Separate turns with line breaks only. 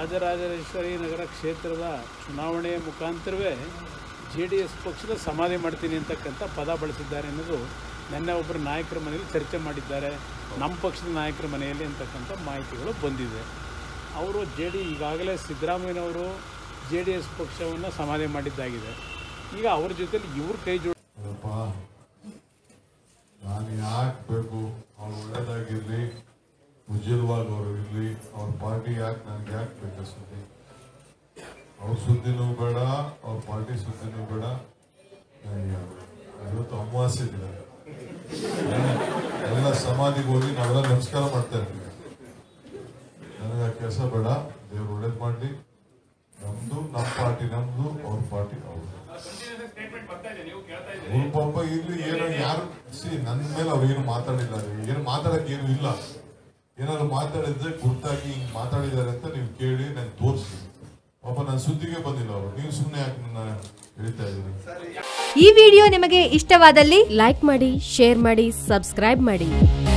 ರಾಜರಾಜೇಶ್ವರಿ ನಗರ ಕ್ಷೇತ್ರದ ಚುನಾವಣೆಯ ಮುಖಾಂತರವೇ ಜೆ ಡಿ ಎಸ್ ಪಕ್ಷದ ಸಮಾಧಿ ಮಾಡ್ತೀನಿ ಅಂತಕ್ಕಂಥ ಪದ ಬಳಸಿದ್ದಾರೆ ಅನ್ನೋದು ನಿನ್ನೆ ಒಬ್ಬರು ನಾಯಕರ ಮನೆಯಲ್ಲಿ ಚರ್ಚೆ ಮಾಡಿದ್ದಾರೆ ನಮ್ಮ ಪಕ್ಷದ ನಾಯಕರ ಮನೆಯಲ್ಲಿ ಅಂತಕ್ಕಂಥ ಮಾಹಿತಿಗಳು ಬಂದಿದೆ ಅವರು ಜೆ ಡಿ ಈಗಾಗಲೇ ಸಿದ್ದರಾಮಯ್ಯನವರು ಜೆ ಡಿ ಎಸ್ ಪಕ್ಷವನ್ನು ಸಮಾಧಿ ಮಾಡಿದ್ದಾಗಿದೆ ಈಗ ಅವ್ರ ಜೊತೆಲಿ ಇವ್ರ ಕೈ ಜೋಡಿ
ಅಪ್ಪ ನಾನು ಯಾಕೆ ಬೇಕು ಅವ್ರು ಒಳ್ಳೇದಾಗಿರ್ಲಿ ಉಜ್ವಲ್ವಾಗ್ ಅವರು ಇರ್ಲಿ ಅವ್ರ ಪಾರ್ಟಿ ಯಾಕೆ ನನ್ಗೆ ಯಾಕೆ ಬೇಕು ಸುದ್ದಿ ಅವ್ರ ಸುದ್ದಿನೂ ಬೇಡ ಅವ್ರ ಪಾರ್ಟಿ ಸುದ್ದಿನೂ ಬೇಡ ನನಗೆ ಇವತ್ತು ಅಮಾವಾಸ್ಯೆ ದಿನ ಎಲ್ಲ ಸಮಾಧಿಗೆ ಹೋಗಿ ನಾವೆಲ್ಲ ನಮಸ್ಕಾರ ಮಾಡ್ತಾ ಇರ್ತೀವಿ ನನಗೆ ಆ ಕೆಲಸ ಬೇಡ ದೇವ್ರು ಒಳ್ಳೇದು ಮಾಡಲಿ ನಮ್ದು ನಮ್ಮ ಪಾರ್ಟಿ ನಮ್ದು ಅವ್ರ ಪಾರ್ಟಿ ಅವ್ರದ್ದು ಅವ್ರ ಪಾಪ ಇಲ್ಲಿ ಏನೋ ಯಾರು ಸಿ ನನ್ನ ಮೇಲೆ ಅವ್ರು ಏನು ಮಾತಾಡಿಲ್ಲ ರೀ. ಏನು ಮಾತಾಡಕ್ ಏನು ಇಲ್ಲ ಏನಾದ್ರು ಮಾತಾಡಿದ್ರೆ ಗುರ್ತಾಗಿ ಹಿಂಗ್ ಮಾತಾಡಿದ್ದಾರೆ ಅಂತ ನೀವು ಕೇಳಿ ನನ್ಗೆ ತೋರಿಸಿ ಪಾಪ ನನ್ನ ಸುದ್ದಿಗೆ ಬಂದಿಲ್ಲ ಅವರು ನೀವು ಸುಮ್ಮನೆ ಯಾಕೆ ನನ್ನ ಹೇಳ್ತಾ ಇದ್ದೀರಿ
ಈ ವಿಡಿಯೋ ನಿಮಗೆ ಇಷ್ಟವಾದಲ್ಲಿ ಲೈಕ್ ಮಾಡಿ ಶೇರ್ ಮಾಡಿ ಸಬ್ಸ್ಕ್ರೈಬ್ ಮಾಡಿ